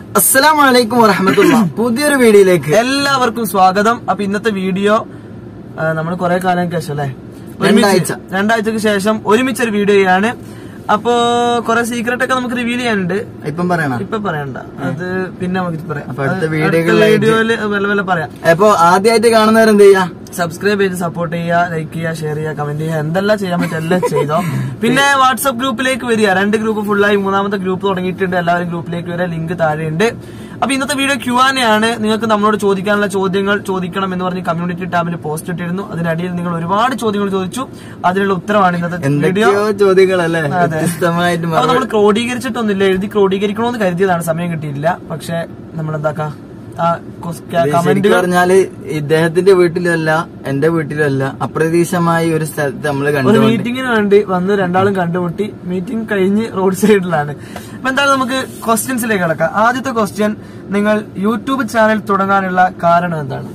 അസ്സലാം വലൈക്കും വറഹമത്തുള്ള പുതിയൊരു വീഡിയോയിലേക്ക് എല്ലാവർക്കും സ്വാഗതം അപ്പൊ ഇന്നത്തെ വീഡിയോ നമ്മൾ കുറെ കാലം ശേഷം അല്ലെ രണ്ടാഴ്ച. രണ്ടാഴ്ചക്ക് ശേഷം ഒരുമിച്ച് ഒരു വീഡിയോ ചെയ്യാണ് അപ്പോ കുറെ സീക്രട്ട് ഒക്കെ നമുക്ക് റിവീൽ ചെയ്യാനുണ്ട് ഇപ്പം പറയണ ഇപ്പൊ പറയണ്ട അത് പിന്നെ നമുക്ക് പറയാം അപ്പൊ അടുത്ത അത് വീഡിയോകളിലായിട്ട് വീഡിയോയില് വല്ല വല്ല പറയാം അപ്പൊ ആദ്യമായിട്ട് കാണുന്നവരെന്ത് ചെയ്യാ സബ്സ്ക്രൈബ് ചെയ്ത് സപ്പോർട്ട് ചെയ്യുക ലൈക്ക് ചെയ്യുക ഷെയർ ചെയ്യുക കമന്റ് ചെയ്യുക എന്തെല്ലാം ചെയ്യാൻ പറ്റും എല്ലാം ചെയ്തോ പിന്നെ വാട്സ്ആപ്പ് ഗ്രൂപ്പിലേക്ക് വരിക രണ്ട് ഗ്രൂപ്പ് ഫുള്ളായി മൂന്നാമത്തെ ഗ്രൂപ്പ് തുടങ്ങിയിട്ടുണ്ട് എല്ലാവരും ഗ്രൂപ്പിലേക്ക് വരിക ലിങ്ക് താഴെയുണ്ട് അപ്പൊ ഇന്നത്തെ വീഡിയോ ക്യൂ ആണ് നിങ്ങൾക്ക് നമ്മളോട് ചോദിക്കാനുള്ള ചോദ്യങ്ങൾ ചോദിക്കണം എന്ന് പറഞ്ഞ് കമ്മ്യൂണിറ്റി ടാബിൽ പോസ്റ്റ് ഇട്ടിരുന്നു അതിനടിയിൽ നിങ്ങൾ ഒരുപാട് ചോദ്യങ്ങൾ ചോദിച്ചു അതിനുള്ള ഉത്തരവാണ് ഇന്നത്തെ വീഡിയോ എന്തൊക്കെയോ ചോദ്യങ്ങളല്ലേ വ്യത്യസ്തമായിട്ട് അപ്പൊ മറുപടി- നമ്മൾ ക്രോഡീകരിച്ചിട്ടൊന്നുമില്ല എഴുതി ക്രോഡീകരിക്കണമെന്ന് കരുതിയതാണ് സമയം കിട്ടിയില്ല പക്ഷെ നമ്മൾ എന്താക്കാം ആ ശരിക്കും കമന്റുകൾ പറഞ്ഞാല് ഇദ്ദേഹത്തിന്റെ വീട്ടിലല്ല എന്റെ വീട്ടിലല്ല അപ്രതീക്ഷമായി ഒരു സ്ഥലത്ത് നമ്മൾ ഒരു കണ്ടു മീറ്റിംഗിന് വേണ്ടി വന്ന് രണ്ടാളും കണ്ടുമുട്ടി മീറ്റിംഗ് കഴിഞ്ഞ് റോഡ് സൈഡിലാണ് അപ്പൊ എന്തായാലും നമുക്ക് ക്വസ്റ്റ്യൻസിലേക്ക് കിടക്കാം ആദ്യത്തെ ക്വസ്റ്റ്യൻ നിങ്ങൾ യൂട്യൂബ് ചാനൽ തുടങ്ങാനുള്ള കാരണം എന്താണ്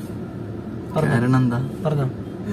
കാരണം എന്താ പറഞ്ഞോ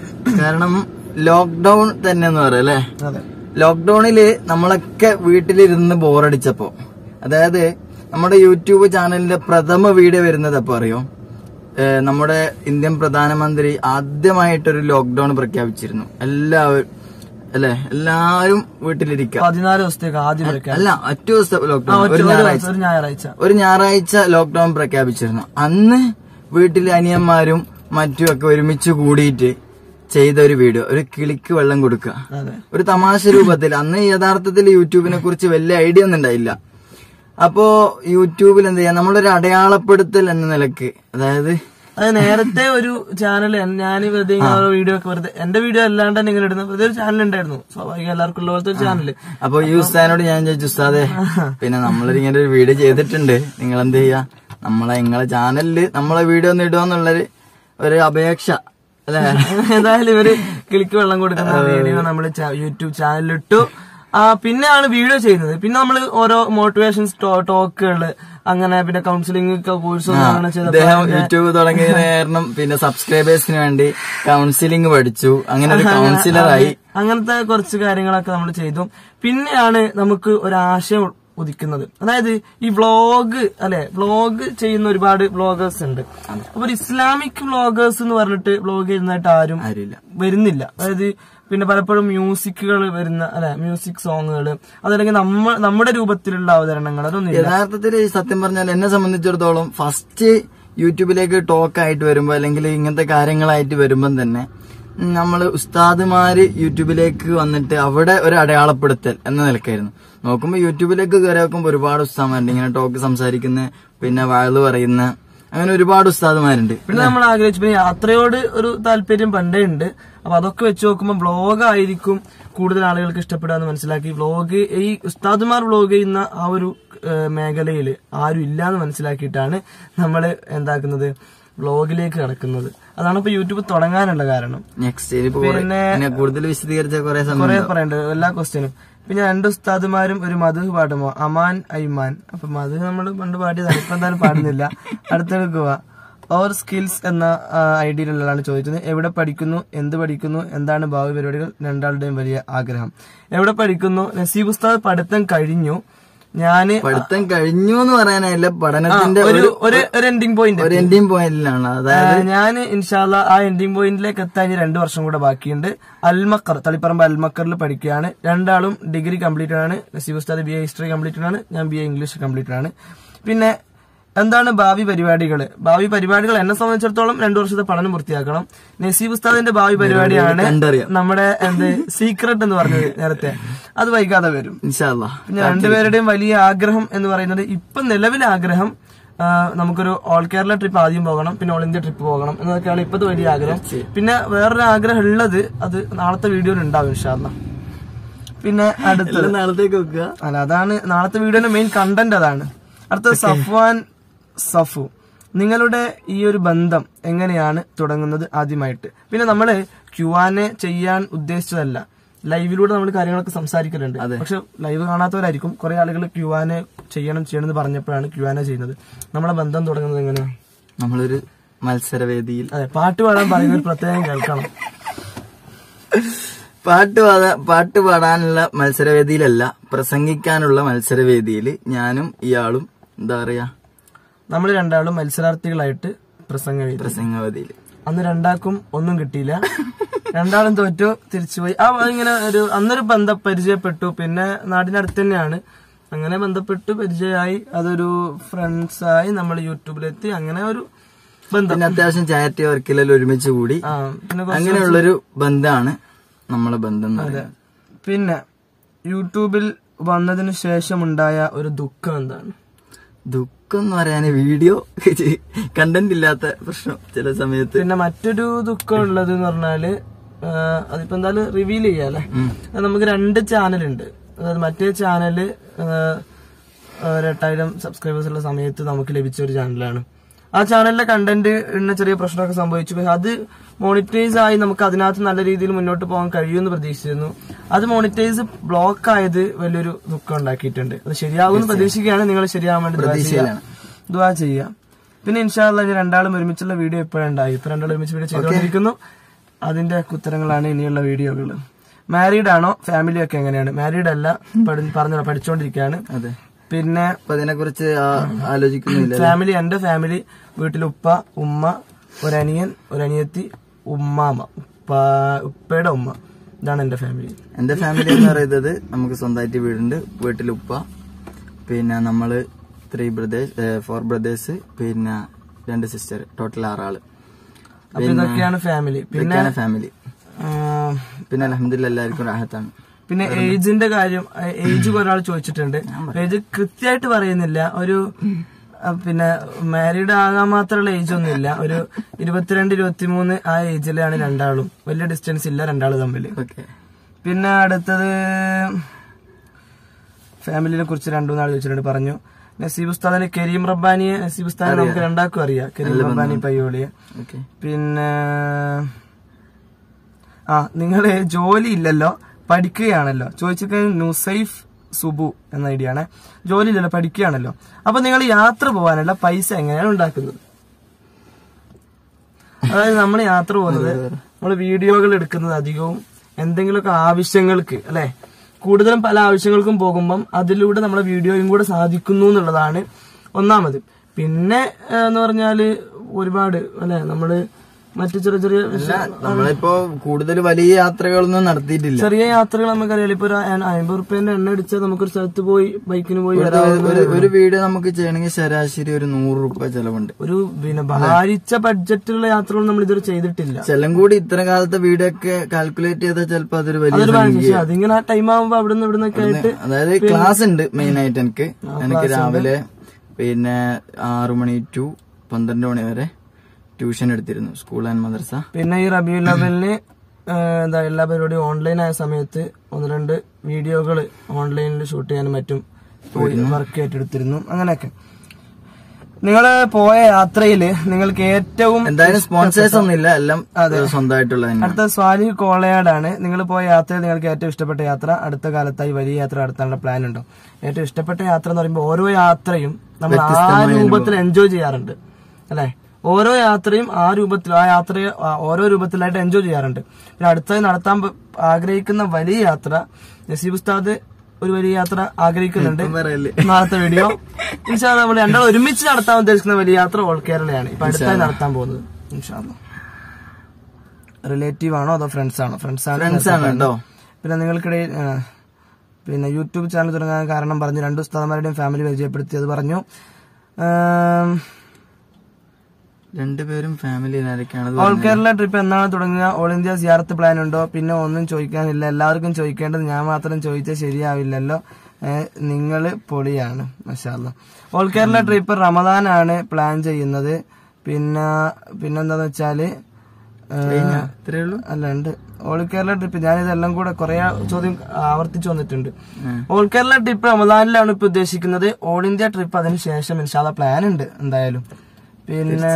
കാരണം ലോക്ക്ഡൌൺ തന്നെ എന്ന് പറയാം അല്ലേ അതെ ലോക്ക്ഡൌണില് നമ്മളൊക്കെ വീട്ടിലിരുന്ന് ബോറടിച്ചപ്പോ അതായത് നമ്മുടെ യൂട്യൂബ് ചാനലിന്റെ പ്രഥമ വീഡിയോ വരുന്നത് അപ്പൊ അറിയോ ഏഹ് നമ്മുടെ ഇന്ത്യൻ പ്രധാനമന്ത്രി ആദ്യമായിട്ടൊരു ലോക്ക്ഡൌൺ പ്രഖ്യാപിച്ചിരുന്നു എല്ലാവരും അല്ലെ എല്ലാരും വീട്ടിലിരിക്കുക പതിനാല് ദിവസത്തേക്ക് ആദ്യം വിളിക്കാം അല്ല ഒറ്റ ദിവസത്തെ ആ, ലോക്ക്ഡൌൺ ഒറ്റ ഒരു ഒരു ഞായറാഴ്ച ദിവസം, ഒരു ഞായറാഴ്ച ഒരു ഞായറാഴ്ച ലോക്ക്ഡൌൺ പ്രഖ്യാപിച്ചിരുന്നു അന്ന് വീട്ടിൽ അനിയന്മാരും മറ്റുമൊക്കെ ഒരുമിച്ച് കൂടിയിട്ട് ചെയ്ത ഒരു വീഡിയോ ഒരു കിളിക്ക് വെള്ളം കൊടുക്കുക അതെ ഒരു തമാശ രൂപത്തിൽ അന്ന് യഥാർത്ഥത്തിൽ യൂട്യൂബിനെ കുറിച്ച് വലിയ ഐഡിയ ഒന്നും ഉണ്ടായില്ല അപ്പോ യൂട്യൂബിൽ എന്ത് ചെയ്യാം നമ്മളൊരു അടയാളപ്പെടുത്തൽ എന്ന നിലക്ക് അതായത് അത് നേരത്തെ ഒരു ചാനൽ ഞാൻ വെറുതെ ഇങ്ങനെ ഓരോ വീഡിയോ ഒക്കെ വെറുതെ എന്റെ വീഡിയോ അല്ലാണ്ട് തന്നെ ഇങ്ങനെ ഇടുന്ന വെറുതെ ഒരു ചാനൽ ഉണ്ടായിരുന്നു സ്വാഭാവികം എല്ലാവർക്കും ഉള്ള പോലത്തെ ഒരു ചാനൽ അപ്പൊ ഈ ഉസ്താദിനോട് ഞാൻ ചോദിച്ചു ഉസ്താദെ പിന്നെ നമ്മളിങ്ങനെ ഒരു വീഡിയോ ചെയ്തിട്ടുണ്ട് നിങ്ങൾ എന്ത് ചെയ്യാ നമ്മളെ നിങ്ങളെ ചാനലില് നമ്മളെ വീഡിയോ ഒന്ന് ഇടുകയെന്നുള്ളൊരു ഒരു അപേക്ഷ അല്ലെ ഏതായാലും ഇവര് കിളിക്ക് വെള്ളം കൊടുക്കുന്ന വീഡിയോ നമ്മൾ യൂട്യൂബ് ചാനലിൽ ഇട്ടു ആ പിന്നെയാണ് വീഡിയോ ചെയ്യുന്നത് പിന്നെ നമ്മൾ ഓരോ മോട്ടിവേഷൻസ് ടോക്കുകള് അങ്ങനെ പിന്നെ കൗൺസിലിംഗ് കോഴ്സ് അങ്ങനെ ചെയ്തപ്പോ അദ്ദേഹം യൂട്യൂബ് തുടങ്ങിയതിന് കാരണം പിന്നെ സബ്സ്ക്രൈബേഴ്സിന് വേണ്ടി കൗൺസിലിംഗ് പഠിച്ചു അങ്ങനെ ഒരു കൗൺസിലറായി അങ്ങനത്തെ കുറച്ച് കാര്യങ്ങളൊക്കെ നമ്മൾ ചെയ്തു പിന്നെയാണ് നമുക്ക് ഒരാശയം ഉദിക്കുന്നത് അതായത് ഈ വ്ളോഗ് അല്ലെ വ്ളോഗ് ചെയ്യുന്ന ഒരുപാട് വ്ളോഗേഴ്സ് ഉണ്ട് അപ്പൊ ഒരു ഇസ്ലാമിക് വ്ളോഗേഴ്സ് എന്ന് പറഞ്ഞിട്ട് വ്ളോഗ് ചെയ്യുന്നതായിട്ട് ആരും ആരുമില്ല വരുന്നില്ല അതായത് പിന്നെ പലപ്പോഴും മ്യൂസിക്കുകൾ വരുന്ന അല്ലെ മ്യൂസിക് സോങ്ങുകൾ അതല്ലെങ്കിൽ നമ്മ നമ്മുടെ രൂപത്തിലുള്ള അവതരണങ്ങൾ അതൊന്നും ഇല്ല യഥാർത്ഥത്തിൽ സത്യം പറഞ്ഞാൽ എന്നെ സംബന്ധിച്ചിടത്തോളം ഫസ്റ്റ് യൂട്യൂബിലേക്ക് ടോക്ക് ആയിട്ട് വരുമ്പോ അല്ലെങ്കിൽ ഇങ്ങനത്തെ കാര്യങ്ങളായിട്ട് വരുമ്പം തന്നെ നമ്മൾ ഉസ്താദുമാര് യൂട്യൂബിലേക്ക് വന്നിട്ട് അവിടെ ഒരു അടയാളപ്പെടുത്തൽ എന്ന നിലക്കായിരുന്നു നോക്കുമ്പോ യൂട്യൂബിലേക്ക് കയറി നോക്കുമ്പോ ഒരുപാട് ഉസ്താദുമാരുണ്ട് ഇങ്ങനെ ടോക്ക് സംസാരിക്കുന്ന പിന്നെ വയല് പറയുന്ന അങ്ങനെ ഒരുപാട് ഉസ്താദുമാരുണ്ട് പിന്നെ നമ്മൾ ആഗ്രഹിച്ചു പിന്നെ യാത്രയോട് ഒരു താല്പര്യം പണ്ടേ ഉണ്ട് അപ്പൊ അതൊക്കെ വെച്ച് നോക്കുമ്പോൾ വ്ളോഗ് ആയിരിക്കും കൂടുതൽ ആളുകൾക്ക് ഇഷ്ടപ്പെടുക എന്ന് മനസ്സിലാക്കി വ്ളോഗ് ഈ ഉസ്താദുമാർ വ്ളോഗ് ചെയ്യുന്ന ആ ഒരു മേഖലയിൽ ആരും ഇല്ല എന്ന് മനസ്സിലാക്കിയിട്ടാണ് നമ്മൾ എന്താക്കുന്നത് വ്ളോഗിലേക്ക് കടക്കുന്നത് അതാണ് ഇപ്പൊ യൂട്യൂബ് തുടങ്ങാനുള്ള കാരണം നെക്സ്റ്റ് ഇനിയിപ്പോ കുറെ- പിന്നെ- പിന്നെ കൂടുതൽ വിശദീകരിച്ച കുറെ കുറെ സമയം പറയണ്ട് എല്ലാ ക്വസ്റ്റ്യനും പിന്നെ രണ്ട് ഉസ്താദുമാരും ഒരു മധു പാടുമോ അമാൻ ഐമാൻ അപ്പൊ മധു നമ്മൾ പണ്ട് പാടിയതാണ് ഇപ്പൊ എന്തായാലും പാടുന്നില്ല അടുത്തെടുക്കുക ഓർ സ്കിൽസ് എന്ന ഐഡിയയിലുള്ള ആളാണ് ചോദിക്കുന്നത് എവിടെ പഠിക്കുന്നു എന്ത് പഠിക്കുന്നു എന്താണ് ഭാവി പരിപാടികൾ രണ്ടാളുടെയും വലിയ ആഗ്രഹം എവിടെ പഠിക്കുന്നു നസീബ് ഉസ്താദ് പഠിത്തം കഴിഞ്ഞു ഞാന് പഠിത്തം കഴിഞ്ഞു എന്ന് പറയാനല്ല പഠനത്തിന്റെ ഒരു ഒരു ഒരു എൻഡിങ് പോയിന്റ് ഒരു എൻഡിങ് പോയിന്റിലാണ് അതായത് ഞാൻ ഇൻഷാല്ല ആ എൻഡിങ് പോയിന്റിലേക്ക് എത്താൻ ഇനി രണ്ടു വർഷം കൂടെ ബാക്കിയുണ്ട് അൽമക്കർ തളിപ്പറമ്പ് അൽമക്കറിൽ പഠിക്കുകയാണ് രണ്ടാളും ഡിഗ്രി കംപ്ലീറ്റ് ആണ് നസീബ് ഉസ്താദ് ബി എ ഹിസ്റ്ററി കംപ്ലീറ്റ് ആണ് ഞാൻ ബി എ ഇംഗ്ലീഷ് കംപ്ലീറ്റ് ആണ് പിന്നെ എന്താണ് ഭാവി പരിപാടികൾ ഭാവി പരിപാടികൾ എന്നെ സംബന്ധിച്ചിടത്തോളം രണ്ടു വർഷത്തെ പഠനം പൂർത്തിയാക്കണം നസീബ് ഉസ്താദിന്റെ ഭാവി പരിപാടിയാണ് കണ്ടറിയാം നമ്മുടെ എന്ത് സീക്രട്ട് എന്ന് പറഞ്ഞത് നേരത്തെ അത് വൈകാതെ വരും ഇൻഷാല്ലാ പിന്നെ രണ്ടുപേരുടെയും വലിയ ആഗ്രഹം എന്ന് പറയുന്നത് ഇപ്പൊ നിലവിലെ ആഗ്രഹം ആ, നമുക്കൊരു ഓൾ കേരള ട്രിപ്പ് ആദ്യം പോകണം പിന്നെ ഓൾ ഇന്ത്യ ട്രിപ്പ് പോകണം എന്നതൊക്കെയാണ് ഇപ്പോഴത്തെ വലിയ ആഗ്രഹം പിന്നെ വേറൊരു ആഗ്രഹം ഉള്ളത് അത് നാളത്തെ വീഡിയോയിൽ ഉണ്ടാവും ഇൻഷാല്ല പിന്നെ അടുത്തത് എല്ലാം നാളത്തേക്ക് വെക്കുക അല്ല അതാണ് നാളത്തെ വീഡിയോയുടെ മെയിൻ കണ്ടന്റ് അതാണ് അടുത്തത് സഫ്വാൻ സഫു നിങ്ങളുടെ ഈ ഒരു ബന്ധം എങ്ങനെയാണ് തുടങ്ങുന്നത് ആദ്യമായിട്ട് പിന്നെ നമ്മള് ക്യുവാനെ ചെയ്യാൻ ഉദ്ദേശിച്ചതല്ല ലൈവിലൂടെ നമ്മൾ കാര്യങ്ങളൊക്കെ സംസാരിക്കലുണ്ട് പക്ഷെ ലൈവ് കാണാത്തവരായിരിക്കും കുറെ ആളുകൾ ക്യുവാനെ ചെയ്യണം ചെയ്യണം എന്ന് പറഞ്ഞപ്പോഴാണ് ക്യുവാനെ ചെയ്യുന്നത് നമ്മളെ ബന്ധം തുടങ്ങുന്നത് എങ്ങനെയാണ് നമ്മളൊരു മത്സരവേദിയിൽ അതെ പാട്ട് പാടാൻ പറയുന്നത് പ്രത്യേകം കേൾക്കണം പാട്ട് പാടാ പാട്ട് പാടാനുള്ള മത്സരവേദിയിലല്ല പ്രസംഗിക്കാനുള്ള മത്സരവേദിയിൽ ഞാനും ഇയാളും എന്താ പറയാ നമ്മൾ രണ്ടാളും മത്സരാർത്ഥികളായിട്ട് പ്രസംഗം എഴുതി പ്രസംഗവതിയിൽ അന്ന് രണ്ടാൾക്കും ഒന്നും കിട്ടിയില്ല രണ്ടാളും തോറ്റു തിരിച്ചുപോയി ആ ഇങ്ങനെ ഒരു അന്നൊരു ബന്ധം പരിചയപ്പെട്ടു പിന്നെ നാടിനടുത്ത് തന്നെയാണ് അങ്ങനെ ബന്ധപ്പെട്ട് പരിചയമായി അതൊരു ഫ്രണ്ട്സായി നമ്മൾ യൂട്യൂബിലെത്തി അങ്ങനെ ഒരു ബന്ധം പിന്നെ അത്യാവശ്യം ചാരിറ്റി വർക്കിലെല്ലാം ഒരുമിച്ച് കൂടി ആ പിന്നെ കുറച്ച് അങ്ങനെയുള്ളൊരു ബന്ധമാണ് നമ്മളെ ബന്ധം എന്ന് പറയുന്നത് പിന്നെ യൂട്യൂബിൽ വന്നതിന് ശേഷം ഉണ്ടായ ഒരു ദുഃഖം എന്താണ് ദുഃഖം എന്ന് പറയാൻ വീഡിയോ കണ്ടന്റ് ഇല്ലാത്ത പ്രശ്നം ചില സമയത്ത് പിന്നെ മറ്റൊരു ദുഃഖം ഉള്ളത് എന്ന് പറഞ്ഞാല് ആ, അതിപ്പോ എന്തായാലും റിവീൽ ചെയ്യാല്ലേ അത് നമുക്ക് രണ്ട് ചാനലുണ്ട് അതായത് മറ്റേ ചാനല് ആ, ആ, ഒരു എട്ടായിരം സബ്സ്ക്രൈബേഴ്സ് ഉള്ള സമയത്ത് നമുക്ക് ലഭിച്ച ഒരു ചാനലാണ് ആ ചാനലിലെ കണ്ടന്റ് ഇന്ന ചെറിയ പ്രശ്നമൊക്കെ സംഭവിച്ചു പക്ഷെ അത് മോണിറ്റൈസ് ആയി നമുക്ക് അതിനകത്ത് നല്ല രീതിയിൽ മുന്നോട്ട് പോകാൻ കഴിയുമെന്ന് പ്രതീക്ഷിച്ചിരുന്നു അത് മോണിറ്റൈസ് ബ്ലോക്ക് ആയത് വലിയൊരു ദുഃഖം ഉണ്ടാക്കിയിട്ടുണ്ട് അത് ശരിയാകുമെന്ന് പ്രതീക്ഷിക്കുകയാണ് നിങ്ങൾ ശരിയാവാൻ വേണ്ടി ദുആ ചെയ്യുക. ദുആ ചെയ്യുക പിന്നെ ഇൻഷാല്ല ഇനി രണ്ടാളും ഒരുമിച്ചുള്ള വീഡിയോ എപ്പോഴുണ്ടായി ഇപ്പൊ രണ്ടാളും ഒരുമിച്ച് വീഡിയോ ചെയ്തുകൊണ്ടിരിക്കുന്നു അതിന്റെ ഉത്തരങ്ങളാണ് ഇനിയുള്ള വീഡിയോകൾ മാരീഡ് ആണോ ഫാമിലി ഒക്കെ എങ്ങനെയാണ് മാരീഡ് അല്ല പഠി- പറഞ്ഞല്ലോ പഠിച്ചുകൊണ്ടിരിക്കുകയാണ് അതെ പിന്നെ അപ്പൊ അതിനെ കുറിച്ച് ആലോചിക്കുന്നില്ല ഫാമിലി എന്റെ ഫാമിലി വീട്ടിൽ ഉപ്പ ഉമ്മ ഒരനിയൻ ഒരനിയത്തി ഉമ്മാമ ഉപ്പ ഉപ്പയുടെ ഉമ്മ ഇതാണ് എന്റെ ഫാമിലി എന്റെ ഫാമിലി എന്ന് പറയുന്നത് നമുക്ക് സ്വന്തമായിട്ട് വീടുണ്ട് വീട്ടിൽ ഉപ്പ പിന്നെ നമ്മള് ത്രീ ബ്രദേഴ്സ് ഫോർ ബ്രദേഴ്സ് പിന്നെ രണ്ട് സിസ്റ്റർ ടോട്ടൽ ആറാള് അപ്പൊ ഇതൊക്കെയാണ് ഫാമിലി പിന്നെ ഇതൊക്കെയാണ് ഫാമിലി ആ, പിന്നെ അലഹമില്ല എല്ലാവർക്കും റാഹത്താണ് പിന്നെ ഏജിന്റെ കാര്യം ഏജ് ഒരാൾ ചോദിച്ചിട്ടുണ്ട് ഏജ് കൃത്യമായിട്ട് പറയുന്നില്ല ഒരു ആ, പിന്നെ മാരീഡ് ആകാൻ മാത്രമുള്ള ഏജ് ഒന്നുമില്ല ഒരു ഇരുപത്തിരണ്ട് ഇരുപത്തിമൂന്ന് ആ ഏജിലാണ് രണ്ടാളും വലിയ ഡിസ്റ്റൻസ് ഇല്ല രണ്ടാള് തമ്മിൽ ഓക്കെ പിന്നെ അടുത്തത് ഫാമിലിനെ കുറിച്ച് രണ്ടു നാൾ ചോദിച്ചിട്ടുണ്ട് പറഞ്ഞു നസീബ് ഉസ്താദിനെ കരീം റബ്ബാനിയെ നസീബ് ഉസ്താദിനെ നമുക്ക് രണ്ടാൾക്കും അറിയാം കരീം റബ്ബാനി പയ്യോളിയെ ഓക്കെ പിന്നെ ആ നിങ്ങള് ജോലി ഇല്ലല്ലോ പഠിക്കുകയാണല്ലോ ചോദിച്ചിട്ട് നുസൈഫ് സുബു എന്ന ഐഡിയ ആണ് ജോലി ഇല്ലല്ലോ പഠിക്കുകയാണല്ലോ അപ്പൊ നിങ്ങൾ യാത്ര പോകാനുള്ള പൈസ എങ്ങനെയാണ് ഉണ്ടാക്കുന്നത് അതായത് നമ്മൾ യാത്ര പോകുന്നത് നമ്മൾ വീഡിയോകൾ എടുക്കുന്നത് അധികവും എന്തെങ്കിലുമൊക്കെ ആവശ്യങ്ങൾക്ക് അല്ലെ കൂടുതലും പല ആവശ്യങ്ങൾക്കും പോകുമ്പം അതിലൂടെ നമ്മളെ വീഡിയോയും കൂടെ സാധിക്കുന്നു എന്നുള്ളതാണ് ഒന്നാമത് പിന്നെ ഏഹ്, എന്ന് പറഞ്ഞാല് ഒരുപാട് അല്ലെ നമ്മള് മറ്റു ചെറിയ ചെറിയ വിഷയ- നമ്മളിപ്പോ കൂടുതൽ വലിയ യാത്രകളൊന്നും നടത്തിയിട്ടില്ല ചെറിയ യാത്രകൾ നമുക്കറിയാലോ ഇപ്പൊ ഒരു അമ്പത് റുപ്യന്റെ എണ്ണ അടിച്ചാൽ നമുക്കൊരു സ്ഥലത്ത് പോയി ബൈക്കിന് പോയി വരാം ഒരു ഒരു വീഡിയോ നമുക്ക് ചെയ്യണമെങ്കിൽ ശരാശരി ഒരു നൂറ് രൂപ ചെലവുണ്ട് ഒരു പിന്നെ ഭാരിച്ച ബഡ്ജറ്റുള്ള യാത്രകൾ നമ്മൾ ഇതുവരെ ചെയ്തിട്ടില്ല ചെലം കൂടി ഇത്ര കാലത്തെ വീഡിയോ ഒക്കെ കാൽക്കുലേറ്റ് ചെയ്താൽ ചിലപ്പോ അതൊരു വലിയ അതൊരു സംഖ്യ പക്ഷെ അതിങ്ങനെ ആ ടൈം ആകുമ്പോ അവിടെ നിന്ന് ഇവിടെ നിന്നൊക്കെ ആയിട്ട് അതായത് ക്ലാസ് ഉണ്ട് മെയിൻ ആയിട്ട് എനിക്ക് എനിക്ക് രാവിലെ പിന്നെ ആറു മണി ടു പന്ത്രണ്ട് മണി വരെ ട്യൂഷൻ എടുത്തിരുന്നു സ്കൂൾ ആൻഡ് മദ്രസ പിന്നെ ഈ റബിയു ലെവലിന് എന്താ എല്ലാ പരിപാടിയും ഓൺലൈൻ ആയ സമയത്ത് ഒന്ന് രണ്ട് വീഡിയോകൾ ഓൺലൈനിൽ ഷൂട്ട് ചെയ്യാനും മറ്റും പോയി വർക്ക് ഏറ്റെടുത്തിരുന്നു അങ്ങനെയൊക്കെ നിങ്ങൾ പോയ യാത്രയിൽ നിങ്ങൾക്ക് ഏറ്റവും എന്തായാലും സ്പോൺസേഴ്സ് ഒന്നുമില്ല എല്ലാം സ്വന്തമായിട്ടുള്ള തന്നെ അടുത്ത സ്വാലി കോളയാടാണ് നിങ്ങൾ പോയ യാത്രയിൽ നിങ്ങൾക്ക് ഏറ്റവും ഇഷ്ടപ്പെട്ട യാത്ര അടുത്ത കാലത്തായി വലിയ യാത്ര നടത്താനുള്ള പ്ലാൻ ഉണ്ടോ ഏറ്റവും ഇഷ്ടപ്പെട്ട യാത്ര എന്ന് പറയുമ്പോൾ ഓരോ യാത്രയും നമ്മൾ ആ രൂപത്തിൽ എൻജോയ് ചെയ്യാറുണ്ട് അല്ലെ ഓരോ യാത്രയും ആ രൂപത്തിൽ ആ യാത്രയെ ആ ഓരോ രൂപത്തിലായിട്ട് എൻജോയ് ചെയ്യാറുണ്ട് പിന്നെ അടുത്തത് നടത്താൻ പ- ആഗ്രഹിക്കുന്ന വലിയ യാത്ര നസീബ് ഉസ്താദ് ഒരു വലിയ യാത്ര ആഗ്രഹിക്കുന്നുണ്ട് പറയല്ലേ നാളത്തെ വീഡിയോ ഇൻഷാ നമ്മൾ രണ്ടാൾ ഒരുമിച്ച് നടത്താൻ ഉദ്ദേശിക്കുന്ന വലിയ യാത്ര ഓൾ കേരളയാണ് ഇപ്പൊ അടുത്തായി നടത്താൻ പോകുന്നത് ഇൻഷാല്ല റിലേറ്റീവ് ആണോ അതോ ഫ്രണ്ട്സ് ആണോ ഫ്രണ്ട്സ് ആണ് ഫ്രണ്ട്സ് ആണ് കേട്ടോ പിന്നെ നിങ്ങൾക്കിടയിൽ ആ, പിന്നെ യൂട്യൂബ് ചാനൽ തുടങ്ങാൻ കാരണം പറഞ്ഞു രണ്ട് ഉസ്താദന്മാരുടെയും ഫാമിലി പരിചയപ്പെടുത്തി അത് പറഞ്ഞു ആം, രണ്ടുപേരും ഫാമിലി ആരൊക്കെയാണ് ഓൾ കേരള ട്രിപ്പ് എന്നാണ് തുടങ്ങുക ഓൾ ഇന്ത്യ സിയാറത്ത് പ്ലാൻ ഉണ്ടോ പിന്നെ ഒന്നും ചോദിക്കാനില്ല എല്ലാവർക്കും ചോദിക്കേണ്ടത് ഞാൻ മാത്രം ചോദിച്ചാൽ ശരിയാവില്ലല്ലോ നിങ്ങൾ പൊളിയാണ് മഷാല്ല ഓൾ കേരള ട്രിപ്പ് റമദാനാണ് പ്ലാൻ ചെയ്യുന്നത് പിന്നെ പിന്നെന്താന്ന് വെച്ചാല് ഏ, ഇത്രേ ഉള്ളൂ അല്ല ഉണ്ട് ഓൾ കേരള ട്രിപ്പ് ഞാനിതെല്ലാം കൂടെ കുറെ ചോദ്യം ആവർത്തിച്ചു വന്നിട്ടുണ്ട് ഓൾ കേരള ട്രിപ്പ് റമദാനിലാണ് ഇപ്പൊ ഉദ്ദേശിക്കുന്നത് ഓൾ ഇന്ത്യ ട്രിപ്പ് അതിന് ശേഷം ഇൻഷാല്ല പ്ലാൻ ഉണ്ട് എന്തായാലും പിന്നെ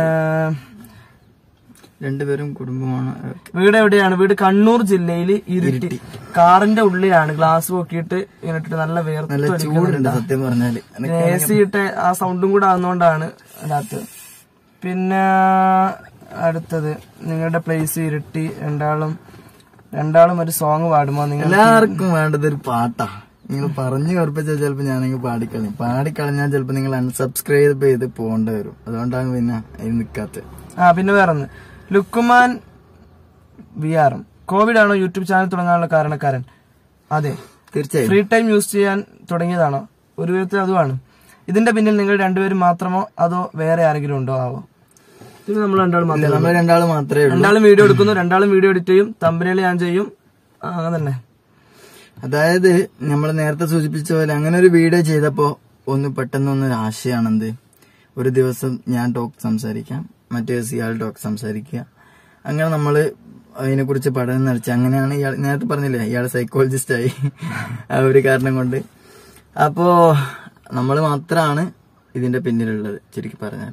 രണ്ടുപേരും കുടുംബമാണ് ഓക്കേ. വീട് എവിടെയാണ് വീട് കണ്ണൂർ ജില്ലയിൽ ഇരുട്ടി കാറിന്റെ ഉള്ളിലാണ് ഗ്ലാസ് പൊക്കിയിട്ട് ഇങ്ങനെ ഇട്ടിട്ട് നല്ല നല്ല വേർത്ത് ചൂടുണ്ട് സത്യം പറഞ്ഞാല് എ സി ഇട്ട് ആ സൗണ്ടും കൂടെ ആവുന്നോണ്ടാണ് അതിനകത്ത് പിന്നെ അടുത്തത് നിങ്ങളുടെ പ്ലേസ് ഇരുട്ടി രണ്ടാളും രണ്ടാളും ഒരു സോങ് പാടുമോ നിങ്ങൾ എല്ലാവർക്കും വേണ്ടത് ഒരു പാട്ടാ നിങ്ങൾ പറഞ്ഞു കറുപ്പിച്ചാൽ ചിലപ്പോൾ ഞാനങ്ങ് പാടിക്കളയും പാടിക്കളഞ്ഞാൽ ചിലപ്പോൾ നിങ്ങൾ അൺസബ്സ്ക്രൈബ് ചെയ്ത് പോകേണ്ടി വരും അതുകൊണ്ടാണ് പിന്നെ അതിന് നിൽക്കാത്തത് ആ പിന്നെ വേറൊന്ന് ലുക്കുമാൻ വി ആറും കോവിഡ് ആണോ യൂട്യൂബ് ചാനൽ തുടങ്ങാനുള്ള കാരണക്കാരൻ അതെ തീർച്ചയായും ഫ്രീ ടൈം യൂസ് ചെയ്യാൻ തുടങ്ങിയതാണോ ഒരു വിധത്തിൽ അതുമാണ് ഇതിന്റെ പിന്നിൽ നിങ്ങൾ രണ്ടുപേരും മാത്രമോ അതോ വേറെ ആരെങ്കിലും ഉണ്ടോ ആവോ ഇത് നമ്മൾ രണ്ടാളും ഇല്ല, മാത്രമേ നമ്മൾ രണ്ടാൾ മാത്രമേ ഉള്ളൂ രണ്ടാളും വീഡിയോ എടുക്കുന്നു രണ്ടാളും വീഡിയോ എഡിറ്റ് ചെയ്യും തമ്പനിയിൽ ഞാൻ ചെയ്യും ആ, അങ്ങനെ തന്നെ അതായത് നമ്മൾ നേരത്തെ സൂചിപ്പിച്ച പോലെ അങ്ങനെ ഒരു വീഡിയോ ചെയ്തപ്പോ ഒന്ന് പെട്ടെന്ന് ഒന്നൊരു ആശയമാണെന്ത് ഒരു ദിവസം ഞാൻ ടോക്ക് സംസാരിക്കാം മറ്റേ ദിവസം ഇയാൾ ടോക്ക് സംസാരിക്കുക അങ്ങനെ നമ്മൾ അതിനെക്കുറിച്ച് പഠനം നടത്തി അങ്ങനെയാണ് ഇയാൾ നേരത്തെ പറഞ്ഞില്ലേ ഇയാൾ സൈക്കോളജിസ്റ്റ് ആയി ആ ഒരു കാരണം കൊണ്ട് അപ്പോ നമ്മൾ മാത്രമാണ് ഇതിന്റെ പിന്നിലുള്ളത് ചുരുക്കി പറഞ്ഞാൽ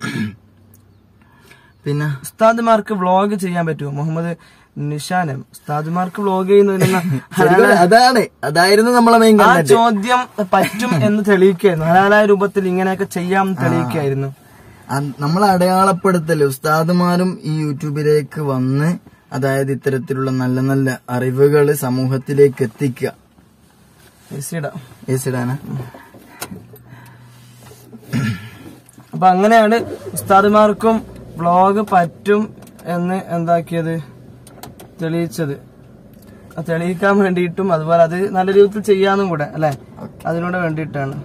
പിന്നെ ഉസ്താദ്മാർക്ക് വ്ളോഗ് ചെയ്യാൻ പറ്റുമോ മുഹമ്മദ് നിഷാനം ഉസ്താദ്മാർക്ക് വ്ളോഗ് ചെയ്യുന്നതിനുള്ള ശരിക്കും അതാണ് അതായിരുന്നു നമ്മളെ മെയിൻ ആ കണ്ടന്റ് ചോദ്യം പറ്റും എന്ന് തെളിയിക്കായിരുന്നു ഹലാലായ രൂപത്തിൽ ഇങ്ങനെയൊക്കെ ചെയ്യാം എന്ന് തെളിയിക്കായിരുന്നു നമ്മൾ അടയാളപ്പെടുത്തല് ഉസ്താദുമാരും ഈ യൂട്യൂബിലേക്ക് വന്ന് അതായത് ഇത്തരത്തിലുള്ള നല്ല നല്ല അറിവുകൾ സമൂഹത്തിലേക്ക് എത്തിക്കുക എസിടാ ഏസിടാന അപ്പൊ അങ്ങനെയാണ് ഉസ്താദ്മാർക്കും വ്ളോഗ് പറ്റും എന്ന് എന്താക്കിയത് തെളിയിച്ചത് അത് തെളിയിക്കാൻ വേണ്ടിയിട്ടും അതുപോലെ അത് നല്ല രൂപത്തിൽ ചെയ്യാന്നും കൂടെ അല്ലെ അതിനൂടെ വേണ്ടിയിട്ടാണ്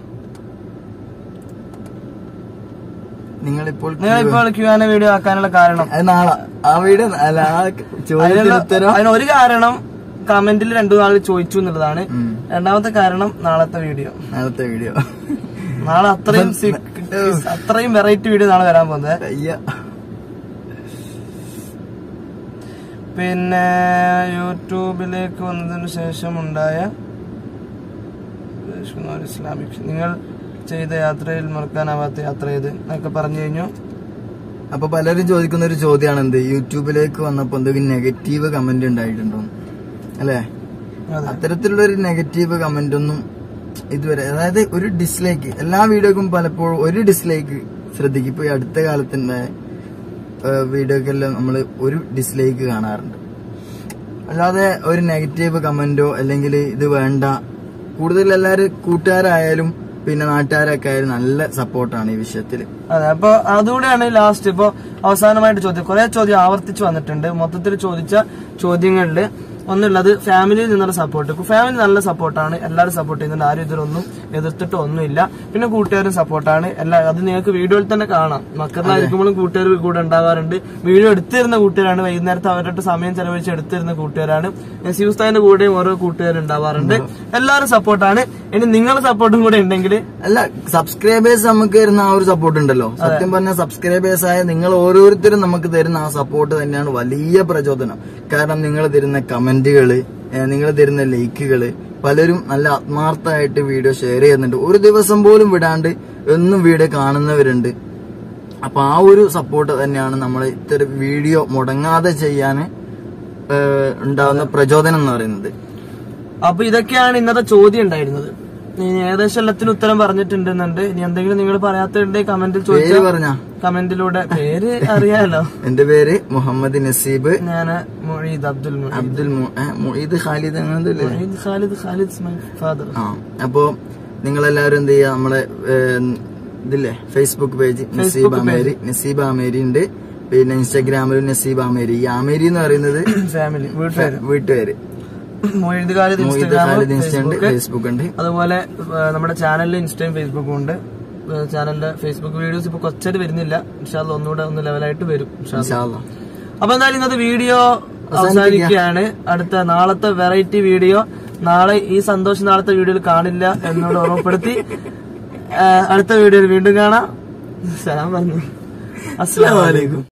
നിങ്ങളിപ്പോൾ നിങ്ങളിപ്പോൾ ക്യൂആന വീഡിയോ ആക്കാനുള്ള കാരണം അത് നാളെ ആ വീട് അല്ല ആ ചോദ്യത്തിന് അതിനുള്ള ഉത്തരം അതിന് ഒരു കാരണം കമന്റിൽ രണ്ടു നാൾ ചോദിച്ചു എന്നുള്ളതാണ് ഉം. രണ്ടാമത്തെ കാരണം നാളത്തെ വീഡിയോ നാളത്തെ വീഡിയോ നാളെ അത്രയും സിക്ക് അത്രയും വെറൈറ്റി വീഡിയോ നാളെ വരാൻ പോകുന്നത് അയ്യ പിന്നെ യൂട്യൂബിലേക്ക് വന്നതിന് ശേഷം ഉണ്ടായ ഒരു ഇസ്ലാമിക് നിങ്ങൾ ചെയ്ത യാത്രയിൽ മറക്കാനാവാത്ത യാത്ര ഏത് എന്നൊക്കെ പറഞ്ഞു കഴിഞ്ഞു അപ്പൊ പലരും ചോദിക്കുന്ന ഒരു ചോദ്യമാണ് എന്ത് യൂട്യൂബിലേക്ക് വന്നപ്പോ എന്തെങ്കിലും നെഗറ്റീവ് കമന്റ് ഉണ്ടായിട്ടുണ്ടോ അല്ലേ അതെ അത്തരത്തിലുള്ള ഒരു നെഗറ്റീവ് കമന്റ് ഒന്നും ഇതുവരെ അതായത് ഒരു ഡിസ്ലൈക്ക് എല്ലാ വീഡിയോക്കും പലപ്പോഴും ഒരു ഡിസ്ലൈക്ക് ശ്രദ്ധിക്കും ഇപ്പൊ ഈ അടുത്ത കാലത്തിന്റെ വീഡിയോക്കെല്ലാം നമ്മൾ ഒരു ഡിസ്ലൈക്ക് കാണാറുണ്ട് അല്ലാതെ ഒരു നെഗറ്റീവ് കമന്റോ അല്ലെങ്കിൽ ഇത് വേണ്ട കൂടുതൽ എല്ലാവരും കൂട്ടുകാരായാലും പിന്നെ നാട്ടുകാരൊക്കെ ആയാലും നല്ല സപ്പോർട്ടാണ് ഈ വിഷയത്തിൽ അതെ അപ്പൊ അതുകൂടെയാണ് ലാസ്റ്റ് ഇപ്പൊ അവസാനമായിട്ട് ചോദ്യം കുറെ ചോദ്യം ആവർത്തിച്ച് വന്നിട്ടുണ്ട് മൊത്തത്തിൽ ചോദിച്ച ചോദ്യങ്ങളില് ഒന്നുള്ളത് ഫാമിലിയിൽ നിന്നുള്ള സപ്പോർട്ട് ഫാമിലി നല്ല സപ്പോർട്ടാണ് എല്ലാവരും സപ്പോർട്ട് ചെയ്യുന്നുണ്ട് ആരും ഇതിലൊന്നും എതിർത്തിട്ടോ ഒന്നുമില്ല പിന്നെ കൂട്ടുകാരും സപ്പോർട്ടാണ് എല്ലാ അത് നിങ്ങൾക്ക് വീഡിയോയിൽ തന്നെ കാണാം മക്കളിലായിരിക്കുമ്പോഴും കൂട്ടുകാർ കൂടെ ഉണ്ടാവാറുണ്ട് വീഡിയോ എടുത്തിരുന്ന കൂട്ടുകാരാണ് വൈകുന്നേരത്തെ അവരുടെ സമയം ചെലവഴിച്ച് എടുത്തിരുന്ന കൂട്ടുകാരാണ് നസീസ്താന്റെ കൂടെയും ഓരോ കൂട്ടുകാരും ഉണ്ടാവാറുണ്ട് എല്ലാവരും സപ്പോർട്ടാണ് ഇനി നിങ്ങളുടെ സപ്പോർട്ടും കൂടെ ഉണ്ടെങ്കിൽ അല്ല സബ്സ്ക്രൈബേഴ്സ് നമുക്ക് തരുന്ന ആ ഒരു സപ്പോർട്ട് ഉണ്ടല്ലോ സത്യം പറഞ്ഞ സബ്സ്ക്രൈബേഴ്സ് ആയ നിങ്ങൾ ഓരോരുത്തരും നമുക്ക് തരുന്ന ആ സപ്പോർട്ട് തന്നെയാണ് വലിയ പ്രചോദനം കാരണം നിങ്ങൾ തരുന്ന കമന്റുകള് നിങ്ങൾ തരുന്ന ലൈക്കുകള് പലരും നല്ല ആത്മാർത്ഥമായിട്ട് വീഡിയോ ഷെയർ ചെയ്യുന്നുണ്ട് ഒരു ദിവസം പോലും വിടാണ്ട് എന്നും വീഡിയോ കാണുന്നവരുണ്ട് അപ്പൊ ആ ഒരു സപ്പോർട്ട് തന്നെയാണ് നമ്മൾ ഇത്തരം വീഡിയോ മുടങ്ങാതെ ചെയ്യാൻ ഉണ്ടാവുന്ന പ്രചോദനം എന്ന് പറയുന്നത് അപ്പൊ ഇതൊക്കെയാണ് ഇന്നത്തെ ചോദ്യം ഉണ്ടായിരുന്നത് ഇനി ഏകദേശം എല്ലാത്തിനും ഉത്തരം പറഞ്ഞിട്ടുണ്ടെന്നുണ്ട് ഇനി എന്തെങ്കിലും നിങ്ങൾ പറയാത്തുണ്ടെങ്കിൽ കമന്റിൽ പേര് ചോദിച്ചാൽ പറഞ്ഞ കമന്റിലൂടെ പേര് അറിയാലോ എന്റെ പേര് മുഹമ്മദ് നസീബ് ഞാൻ മൊഴീദ് അബ്ദുൽ മൊഴീദ് അബ്ദുൽ മു- ഏ, മുഈദ് ഖാലിദ് അങ്ങനത്തെ ഇല്ലേ? മൊഴീദ് ഖാലിദ് ഖാലിദ് മൈ ഫാദർ ആ അപ്പോ നിങ്ങളെല്ലാവരും എന്ത് ചെയ്യാ നമ്മളെ ഏ, ഇതില്ലേ ഫേസ്ബുക്ക് പേജ് നസീബ് ആമേരി നസീബ് ആമേരി ഉണ്ട് പിന്നെ ഇൻസ്റ്റാഗ്രാമിലും നസീബ് ആമേരി ഈ ആമേരി എന്ന് പറയുന്നത് ഫാമിലി വീട്ടുകാര് വീട്ടുപേര് മൊഴീദ് ഖാലിദ് മുഈദ് ഇൻസ്റ്റാഗ്രാം ഖാലിദ് ഇൻസ്റ്റ ഉണ്ട് ഫേസ്ബുക്ക് ഫേസ്ബുക്ക് ഉണ്ട് അതുപോലെ ഏഹ്, നമ്മുടെ ചാനലിൽ ഇൻസ്റ്റയും ഫേസ്ബുക്കും ഉണ്ട് ഏഹ്, ചാനലിന്റെ ഫേസ്ബുക്ക് വീഡിയോസ് ഇപ്പൊ കൊച്ചായിട്ട് വരുന്നില്ല ഇൻഷാല്ല ഒന്നുകൂടെ ഒന്ന് ലെവലായിട്ട് വരും ഇൻഷാല്ലാ. ഇൻഷാ അല്ലാ. അപ്പൊ എന്തായാലും ഇന്നത്തെ വീഡിയോ അവസാനിക്കുകയാണ് അടുത്ത നാളത്തെ വെറൈറ്റി വീഡിയോ നാളെ ഈ സന്തോഷം നാളത്തെ വീഡിയോയിൽ കാണില്ല എന്നോട് ഓർമ്മപ്പെടുത്തി ആ, അടുത്ത വീഡിയോയിൽ വീണ്ടും കാണാം സലാം പറഞ്ഞു അസ്സലാമു അലൈക്കും